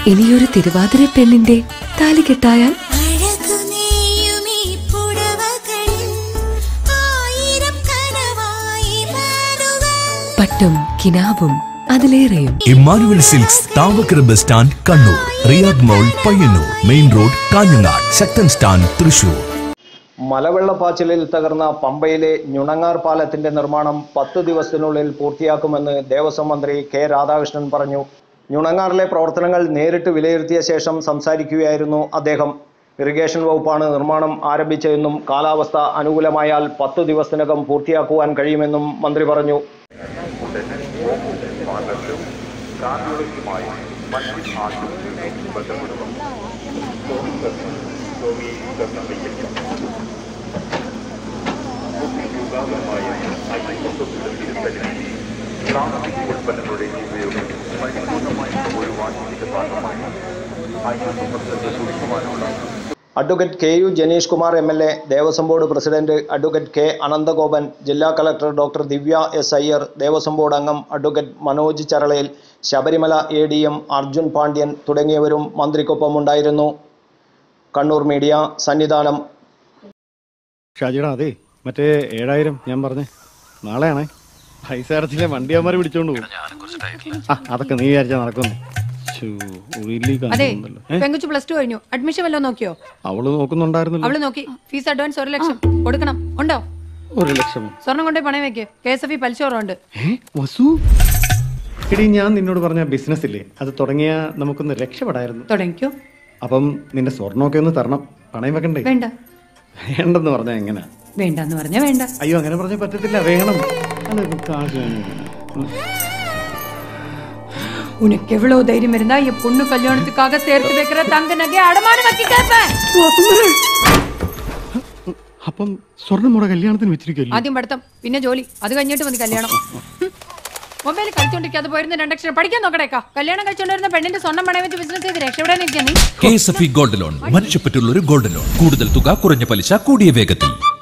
ഇനിയൊരു തിരുവാതിര പെണ്ണിന്റെ താലി കെട്ടായാൽ അഴകുനീയുമീ പുടവകളിൽ ആയിരം കനവായി മാറുവാൻ പട്ടും കിനാവും അതിലേറെയും Emmanuel silks Thavakkara bus stand Kannur Riyadh mall Payyanur main road Kanhangad Sakthan stand Thrissur മലവെള്ളപ്പാച്ചിലിൽ തകർന്ന പമ്പയിലെ ഞുണങ്ങാർ പാലത്തിന്റെ നിർമ്മാണം പത്ത് ദിവസത്തിനുള്ളിൽ പൂർത്തിയാക്കുമെന്ന് ദേവസ്വം മന്ത്രി കെ രാധാകൃഷ്ണൻ പറഞ്ഞു ഞുണങ്ങാറിലെ പ്രവർത്തനങ്ങൾ നേരിട്ട് വിലയിരുത്തിയ ശേഷം സംസാരിക്കുകയായിരുന്നു അദ്ദേഹം ഇറിഗേഷൻ വകുപ്പാണ് നിർമ്മാണം ആരംഭിച്ചതെന്നും കാലാവസ്ഥ അനുകൂലമായാൽ പത്ത് ദിവസത്തിനകം പൂർത്തിയാക്കുവാൻ കഴിയുമെന്നും മന്ത്രി പറഞ്ഞു advocate K U Janeesh Kumar M L A Devaswom board president advocate K Ananthagopan ജില്ലാ collector doctor Divya S Iyer Devaswom board അംഗം advocate Manoj Charalayil Sabarimala A D M Arjun Pandian തുടങ്ങിയവരും മന്ത്രിക്കൊപ്പം ഉണ്ടായിരുന്നു കണ്ണൂർ മീഡിയ സന്നിധാനം ഷാജിടാ അതെ മറ്റേ ഏഴായിരം ഞാൻ പറഞ്ഞേ നാളെയാണേ പൈസ അടച്ചില്ലേ വണ്ടിയാമാരെ പിടിച്ചോണ്ട് പോകും ആ അതൊക്കെ നീ വിചാരിച്ചാ നടക്കുന്നു ശ്ശോ, ഉയിലി അതെ കാണുന്നുണ്ടല്ലോ. ഏ? പെങ്കുച്ചു പ്ലസ് ടു കഴിഞ്ഞു അഡ്മിഷൻ വല്ലതും നോക്കിയോ അവള് നോക്കുന്നുണ്ടായിരുന്നല്ലോ അവള് നോക്കി ഫീസ് അഡ്വാൻസ് ഒരു ലക്ഷം കൊടുക്കണം ഉണ്ടോ ഒരു ലക്ഷം സ്വർണം കൊണ്ടേ പണയം വെക്ക് കെ എസ് എഫ് ഇ പലിശ കുറവുണ്ട് ഏ വസു എടി ഞാൻ നിന്നോട് പറഞ്ഞ ബിസിനസ് ഇല്ലേ അത് തുടങ്ങിയ നമുക്കൊന്ന് രക്ഷപ്പെടായിരുന്നു തുടങ്ങിക്കോ അപ്പം നിന്റെ സ്വർണ്ണമൊക്കെ ഒന്ന് തരണം പണയം വെക്കണ്ടേ വേണ്ട വേണ്ടെന്ന് പറഞ്ഞാ എങ്ങനെ വേണ്ടെന്ന് പറഞ്ഞാ വേണ്ട അയ്യോ അങ്ങനെ പറഞ്ഞാൽ പറ്റത്തില്ല വേണം അത് കാശ് വേണം. ഉം. உனக்கு எவ்வளவு தைரியம் இருந்தா என் பொண்ணு கல்யாணத்துக்காக சேர்த்து வைக்கிற தங்க நகை அடமானம் வச்சு கேட்பேன் അപ്പം സ്വർണ്ണം മുട കല്യാണത്തിന് വെച്ചിരിക്കല്ലേ ആദ്യം പഠിത്തം പിന്നെ ജോലി അത് കഴിഞ്ഞിട്ട് മതി കല്യാണം മൊബൈൽ കളിച്ചോണ്ടിരിക്കാതെ പോയിരുന്ന രണ്ടക്ഷരം പഠിക്കാൻ നോക്കടേക്കാ കല്യാണം കഴിച്ചോണ്ടിരുന്ന പെണ്ണിന്റെ സ്വർണ്ണം പണയം വെച്ച് ബിസിനസ് ചെയ്ത് രക്ഷപ്പെടാൻ നിൽക്കാൻ നീ K S F E gold loan മനുഷ്യപ്പറ്റുള്ള ഒരു ഗോൾഡ് ലോൺ കൂടുതൽ തുക കുറഞ്ഞ പലിശ കൂടിയ വേഗത്തിൽ